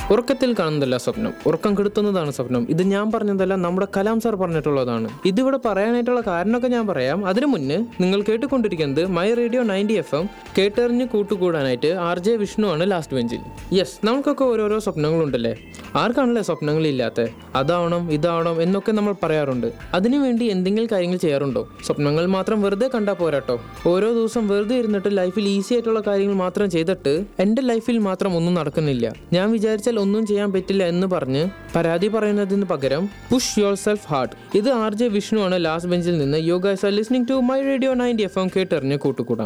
ഉറക്കത്തിൽ കാണുന്നതല്ല സ്വപ്നം ഉറക്കം കെടുത്തുന്നതാണ് സ്വപ്നം ഇത് ഞാൻ പറഞ്ഞതല്ല നമ്മുടെ കലാം സാർ പറഞ്ഞിട്ടുള്ളതാണ് ഇതിവിടെ പറയാനായിട്ടുള്ള കാരണമൊക്കെ ഞാൻ പറയാം അതിനു മുന്നേ നിങ്ങൾ കേട്ടുകൊണ്ടിരിക്കുന്നത് my radio ninety F M കേട്ടറിഞ്ഞ് കൂട്ടുകൂടാനായിട്ട് ആർ ജെ വിഷ്ണു ആണ് ലാസ്റ്റ് ബെഞ്ചിൽ യെസ് നമുക്കൊക്കെ ഓരോരോ സ്വപ്നങ്ങളുണ്ടല്ലേ ആർക്കാണല്ലേ സ്വപ്നങ്ങളില്ലാത്ത അതാവണം ഇതാവണം എന്നൊക്കെ നമ്മൾ പറയാറുണ്ട് അതിനുവേണ്ടി എന്തെങ്കിലും കാര്യങ്ങൾ ചെയ്യാറുണ്ടോ സ്വപ്നങ്ങൾ മാത്രം വെറുതെ കണ്ടാൽ പോരാട്ടോ ഓരോ ദിവസം വെറുതെ ഇരുന്നിട്ട് ലൈഫിൽ ഈസി ആയിട്ടുള്ള കാര്യങ്ങൾ മാത്രം ചെയ്തിട്ട് എൻ്റെ ലൈഫിൽ മാത്രം ഒന്നും നടക്കുന്നില്ല ഞാൻ വിചാരിച്ചാൽ ഒന്നും ചെയ്യാൻ പറ്റില്ല എന്ന് പറഞ്ഞ് പരാതി പറയുന്നതിന് പകരം പുഷ് യുവർ സെൽഫ് ഹാർട്ട് ഇത് ആർ ജെ വിഷ്ണു ആണ് ലാസ്റ്റ് ബെഞ്ചിൽ നിന്ന് യോഗ listening to my radio ninety F M കേട്ടറിഞ്ഞ് കൂട്ടുകൂടാം